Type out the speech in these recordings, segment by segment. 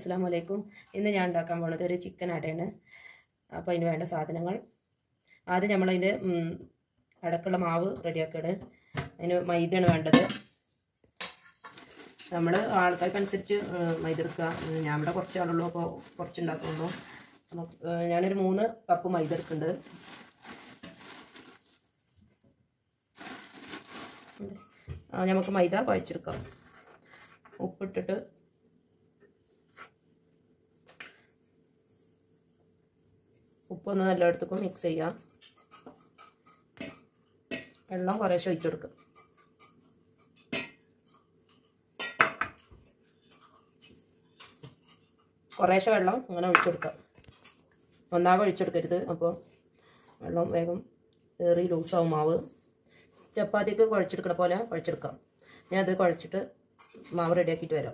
അസ്സാം വലൈക്കും ഇന്ന് ഞാൻ ഉണ്ടാക്കാൻ പോണത് ഒരു ചിക്കൻ അടയാണ് അപ്പോൾ അതിന് വേണ്ട സാധനങ്ങൾ ആദ്യം നമ്മളതിൻ്റെ അടക്കുള്ള മാവ് റെഡിയാക്കുകയാണ് അതിന് മൈദയാണ് വേണ്ടത് നമ്മൾ ആൾക്കാർക്കനുസരിച്ച് മൈദ എടുക്കുക ഉം, ഞാൻ ഇവിടെ കുറച്ച് ആളുള്ളൂ അപ്പോൾ കുറച്ച് ഉണ്ടാക്കുള്ളൂ അപ്പോൾ ഏഹ്, ഞാനൊരു മൂന്ന് കപ്പ് മൈദ എടുക്കുന്നുണ്ട് ആ, നമുക്ക് മൈദ കുഴച്ചെടുക്കാം ഉപ്പിട്ടിട്ട് ഉപ്പൊന്ന് എല്ലായിടത്തേക്കും മിക്സ് ചെയ്യാം വെള്ളം കുറേശ്ശെ ഒഴിച്ചു കൊടുക്കുക കുറേശ്ശെ വെള്ളം ഇങ്ങനെ ഒഴിച്ചു കൊടുക്കുക ഒന്നാകെ ഒഴിച്ചെടുക്കരുത് അപ്പോൾ വെള്ളം വേഗം ഏറി ലൂസാവും മാവ് ചപ്പാത്തിക്ക് കുഴച്ചെടുക്കണ പോലെ കുഴച്ചെടുക്കാം ഞാൻ അത് കുഴച്ചിട്ട് മാവ് റെഡിയാക്കിയിട്ട് വരാം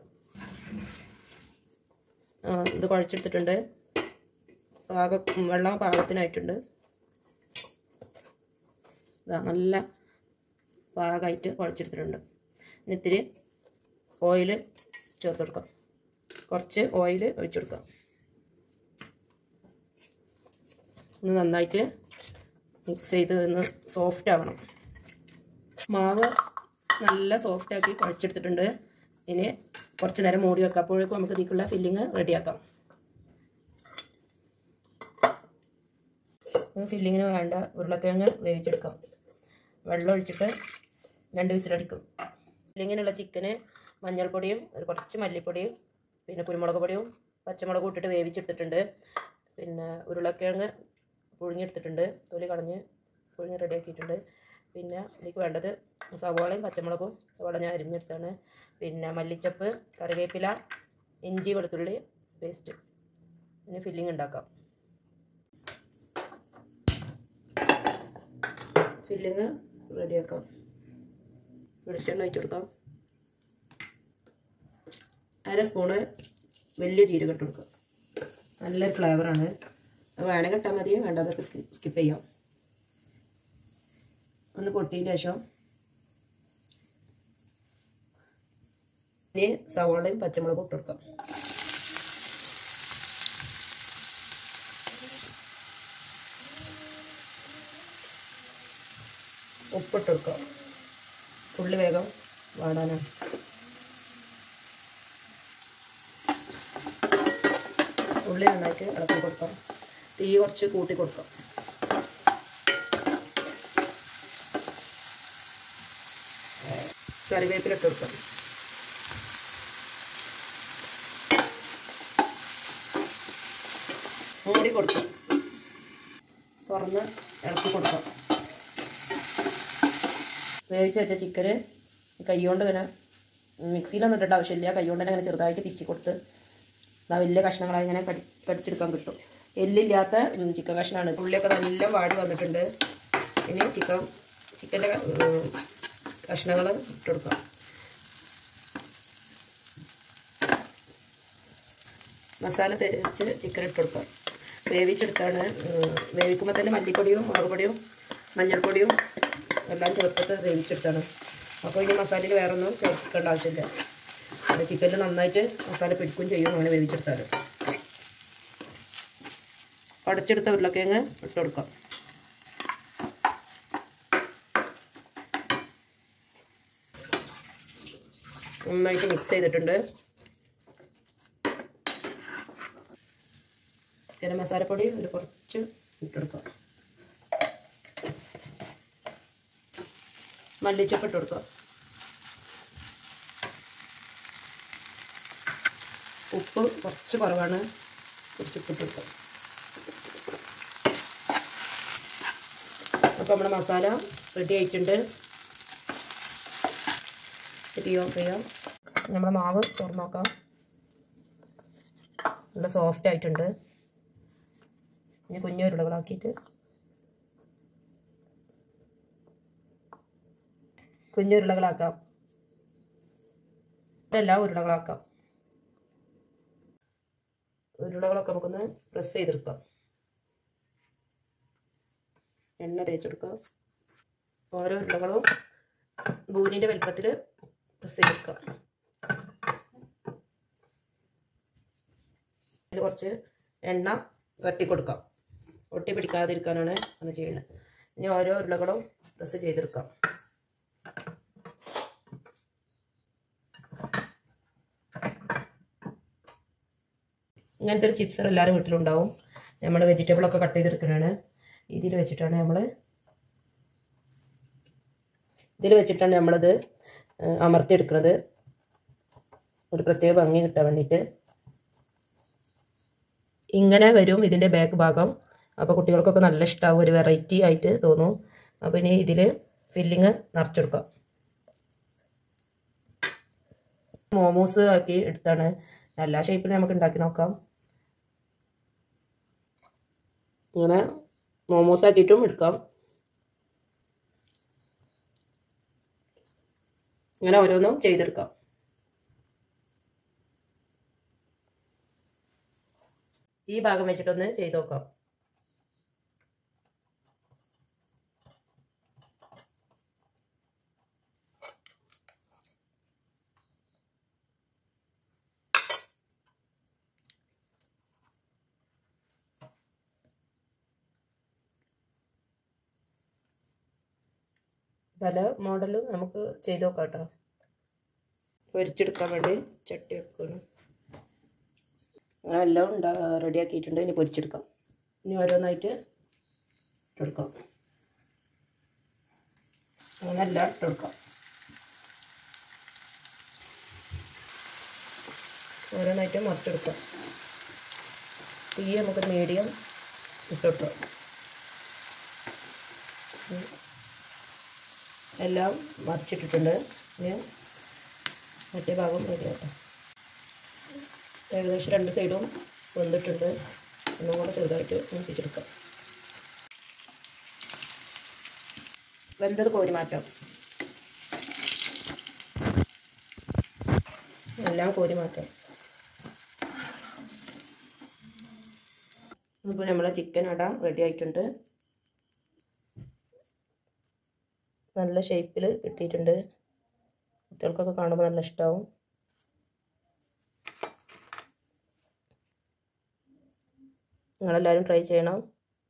ആ, ഇത് കുഴച്ചെടുത്തിട്ടുണ്ട് പാക വെള്ളം പാകത്തിനായിട്ടുണ്ട് ഇതാ നല്ല പാകമായിട്ട് കുഴച്ചെടുത്തിട്ടുണ്ട് ഇനി ഇത്തിരി ഓയിൽ ചേർത്ത് കൊടുക്കാം കുറച്ച് ഓയിൽ ഒഴിച്ചു കൊടുക്കാം ഒന്ന് നന്നായിട്ട് മിക്സ് ചെയ്ത് ഒന്ന് സോഫ്റ്റ് ആവണം മാവ് നല്ല സോഫ്റ്റാക്കി കുഴച്ചെടുത്തിട്ടുണ്ട് ഇനി കുറച്ച് നേരം മൂടി വെക്കാം അപ്പോഴേക്കും നമുക്ക് ഇതിലേക്കുള്ള ഫില്ലിങ് റെഡിയാക്കാം ഫില്ലിങ്ങിന് വേണ്ട ഉരുളക്കിഴങ്ങ് വേവിച്ചെടുക്കാം വെള്ളം ഒഴിച്ചിട്ട് രണ്ട് വിസിലടിക്കും ഫില്ലിങ്ങിനുള്ള ചിക്കന് മഞ്ഞൾപ്പൊടിയും ഒരു കുറച്ച് മല്ലിപ്പൊടിയും പിന്നെ കുരുമുളക് പൊടിയും പച്ചമുളകും ഇട്ടിട്ട് വേവിച്ചെടുത്തിട്ടുണ്ട് പിന്നെ ഉരുളക്കിഴങ്ങ് പുഴുങ്ങിയെടുത്തിട്ടുണ്ട് തൊലി കളഞ്ഞ് പുഴുങ്ങി റെഡിയാക്കിയിട്ടുണ്ട് പിന്നെ എനിക്ക് വേണ്ടത് സവാളയും പച്ചമുളകും സവാള ഞാൻ അരിഞ്ഞെടുത്താണ് പിന്നെ മല്ലിച്ചപ്പ് കറിവേപ്പില ഇഞ്ചി വെളുത്തുള്ളി പേസ്റ്റ് പിന്നെ ഫില്ലിങ് ഉണ്ടാക്കാം ഫില്ലിങ് റെഡിയാക്കാം വെളിച്ചെണ്ണ ഒഴിച്ചു കൊടുക്കാം അര സ്പൂണ് വലിയ ജീരകം ഇട്ട് കൊടുക്കുക നല്ലൊരു ഫ്ലേവറാണ് അത് വേണമെങ്കിൽ ഇട്ടാൽ മതി വേണ്ടാതൊക്കെ സ്കിപ്പ് ചെയ്യാം ഒന്ന് പൊട്ടിയതിന് ശേഷം ഇനി സവാളയും പച്ചമുളകും ഇട്ട് കൊടുക്കാം ഉപ്പിട്ട് കൊടുക്കാം ഉള്ളി വേഗം വാടാനാണ് ഉള്ളി നന്നായിട്ട് ഇളക്കി കൊടുക്കാം തീ കുറച്ച് കൂട്ടി കൊടുക്കാം കറിവേപ്പില ഇട്ട് കൊടുക്കാം മൂടി കൊടുക്കാം തുറന്ന് ഇളക്കി കൊടുക്കാം വേവിച്ച് വെച്ച ചിക്കന് കൈകൊണ്ട് ഇങ്ങനെ മിക്സിയിലൊന്നും ഇട്ടിട്ട് ആവശ്യമില്ല കൈകൊണ്ട് തന്നെ ഇങ്ങനെ ചെറുതായിട്ട് പിച്ചി കൊടുത്ത് ഇതാ വലിയ കഷ്ണങ്ങളായി ഇങ്ങനെ കടി കടിച്ചെടുക്കാൻ കിട്ടും എല്ലില്ലാത്ത ഉം, ചിക്കൻ കഷ്ണമാണ് ഉള്ളിയൊക്കെ നല്ല വാടി വന്നിട്ടുണ്ട് ഇനി ചിക്കൻ ചിക്കൻ്റെ കഷ്ണങ്ങൾ ഇട്ട് കൊടുക്കാം മസാല തേച്ച് ചിക്കൻ ഇട്ട് കൊടുക്കാം വേവിച്ചെടുത്താണ് ഉം, വേവിക്കുമ്പോൾ തന്നെ മല്ലിപ്പൊടിയും മുളക് പൊടിയും മഞ്ഞൾപ്പൊടിയും എല്ലാം ചേർത്തിട്ട് വേവിച്ചെടുത്താണ് അപ്പോൾ ഇനി മസാലയിൽ വേറെ ഒന്നും ചേർക്കേണ്ട ആവശ്യമില്ല അത് ചിക്കനിൽ നന്നായിട്ട് മസാല പിടിക്കുകയും ചെയ്യും അങ്ങനെ വേവിച്ചെടുത്താൽ അടച്ചെടുത്ത ഉരുളക്കിഴങ്ങ് ഇട്ട് കൊടുക്കാം നന്നായിട്ട് മിക്സ് ചെയ്തിട്ടുണ്ട് ഗരം മസാലപ്പൊടി ഒരു കുറച്ച് ഇട്ടെടുക്കാം മല്ലിച്ചപ്പ് ഇട്ട് കൊടുക്കാം ഉപ്പ് കുറച്ച് കുറവാണ് കുറച്ച് ഉപ്പിട്ട് കൊടുക്കാം അപ്പോൾ നമ്മുടെ മസാല റെഡി ആയിട്ടുണ്ട് തീ ഓഫ് ചെയ്യാം നമ്മുടെ മാവ് തുറന്ന് നോക്കാം നല്ല സോഫ്റ്റ് ആയിട്ടുണ്ട് ഇനി കുഞ്ഞുരുളകളാക്കിയിട്ട് കുഞ്ഞുരുളകളാക്കാം എല്ലാം ഉരുളകളാക്കാം ഉരുളകളൊക്കെ നമുക്കൊന്ന് പ്രസ് ചെയ്തെടുക്കാം എണ്ണ തേച്ചെടുക്കാം ഓരോ ഉരുളകളും ബൂരിൻ്റെ വലുപ്പത്തിൽ പ്രസ് ചെയ്തെടുക്കാം ഇതിൽ കുറച്ച് എണ്ണ വരട്ടി കൊടുക്കാം ഒട്ടി പിടിക്കാതിരിക്കാനാണ് അങ്ങനെ ചെയ്യുന്നത് ഇനി ഓരോ ഉരുളകളും പ്രസ് ചെയ്തെടുക്കാം ഇങ്ങനത്തെ ഒരു ചിപ്സർ എല്ലാവരും വീട്ടിലുണ്ടാവും നമ്മൾ വെജിറ്റബിളൊക്കെ കട്ട് ചെയ്തെടുക്കുന്നതാണ് ഇതിൽ വെച്ചിട്ടാണ് നമ്മൾ ഇതിൽ വെച്ചിട്ടാണ് നമ്മളത് അമർത്തിയെടുക്കുന്നത് ഒരു പ്രത്യേക ഭംഗി കിട്ടാൻ വേണ്ടിയിട്ട് ഇങ്ങനെ വരും ഇതിൻ്റെ ബാക്ക് ഭാഗം അപ്പോൾ കുട്ടികൾക്കൊക്കെ നല്ല ഇഷ്ടമാവും ഒരു വെറൈറ്റി ആയിട്ട് തോന്നും അപ്പോൾ ഇനി ഇതിൽ ഫില്ലിങ് നിറച്ചെടുക്കാം മോമോസ് ആക്കി എടുത്താണ് എല്ലാ ഷേപ്പിലും നമുക്ക് ഉണ്ടാക്കി നോക്കാം ഇങ്ങനെ മോമോസ് ആക്കിയിട്ടും എടുക്കാം ഇങ്ങനെ ഓരോന്നും ചെയ്തെടുക്കാം ഈ ഭാഗം വെച്ചിട്ടൊന്ന് ചെയ്ത് നോക്കാം പല മോഡലും നമുക്ക് ചെയ്ത് നോക്കാം കേട്ടോ പൊരിച്ചെടുക്കാൻ വേണ്ടി ചട്ടി വെക്കണം അങ്ങനെ എല്ലാം ഉണ്ടാ റെഡിയാക്കിയിട്ടുണ്ട് ഇനി പൊരിച്ചെടുക്കാം ഇനി ഓരോന്നായിട്ട് ഇട്ടെടുക്കാം അങ്ങനെ എല്ലാം ഇട്ടെടുക്കാം ഓരോന്നായിട്ട് മറിച്ചെടുക്കാം തീ നമുക്ക് മീഡിയം ഇട്ടിട്ടു എല്ലാം മറിച്ചിട്ടിട്ടുണ്ട് ഇനി മറ്റേ ഭാഗം റെഡിയാക്കാം ഏകദേശം രണ്ട് സൈഡും വെന്തിട്ടുണ്ട് ഒന്നും കൂടെ ചെറുതായിട്ട് മൂപ്പിച്ചെടുക്കാം വെന്തത് കോരി മാറ്റാം എല്ലാം കോരി മാറ്റാം ഇപ്പോൾ നമ്മളെ ചിക്കൻ അട റെഡി ആയിട്ടുണ്ട് നല്ല ഷേപ്പിൽ കിട്ടിയിട്ടുണ്ട് കുട്ടികൾക്കൊക്കെ കാണുമ്പോൾ നല്ല ഇഷ്ടമാവും നിങ്ങളെല്ലാവരും ട്രൈ ചെയ്യണം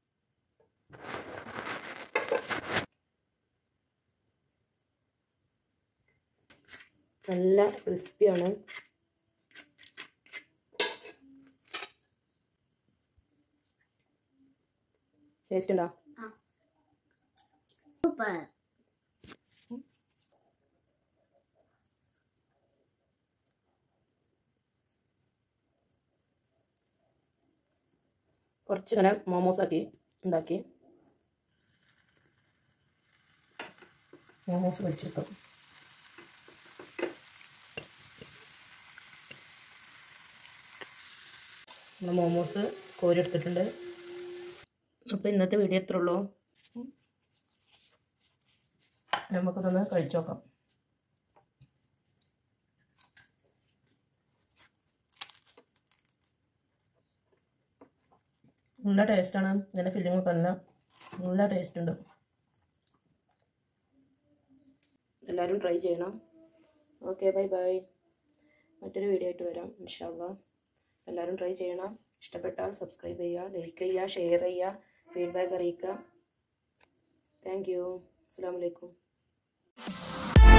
നല്ല ക്രിസ്പിയാണ് ടേസ്റ്റ് ഉണ്ടോ സൂപ്പർ കുറച്ച് ഇങ്ങനെ മോമോസ് ആക്കി ഉണ്ടാക്കി മോമോസ് പൊരിച്ചെടുക്കാം നമ്മൾ മോമോസ് കോരിയെടുത്തിട്ടുണ്ട് അപ്പോൾ ഇന്നത്തെ വീഡിയോ എത്ര ഉള്ളൂ നമുക്കതൊന്ന് കഴിച്ചു നോക്കാം നല്ല ടേസ്റ്റാണ് ഇതിൻ്റെ ഫില്ലിംഗ് ഒക്കെ നല്ല നല്ല ടേസ്റ്റ് ഉണ്ട് എല്ലാവരും ട്രൈ ചെയ്യണം ഓക്കെ ബൈ ബൈ മറ്റൊരു വീഡിയോ ആയിട്ട് വരാം ഇൻഷാല്ല എല്ലാവരും ട്രൈ ചെയ്യണം ഇഷ്ടപ്പെട്ടാൽ സബ്സ്ക്രൈബ് ചെയ്യുക ലൈക്ക് ചെയ്യുക ഷെയർ ചെയ്യുക ഫീഡ്ബാക്ക് അറിയിക്കുക താങ്ക് യു അസ്സാം വലൈക്കും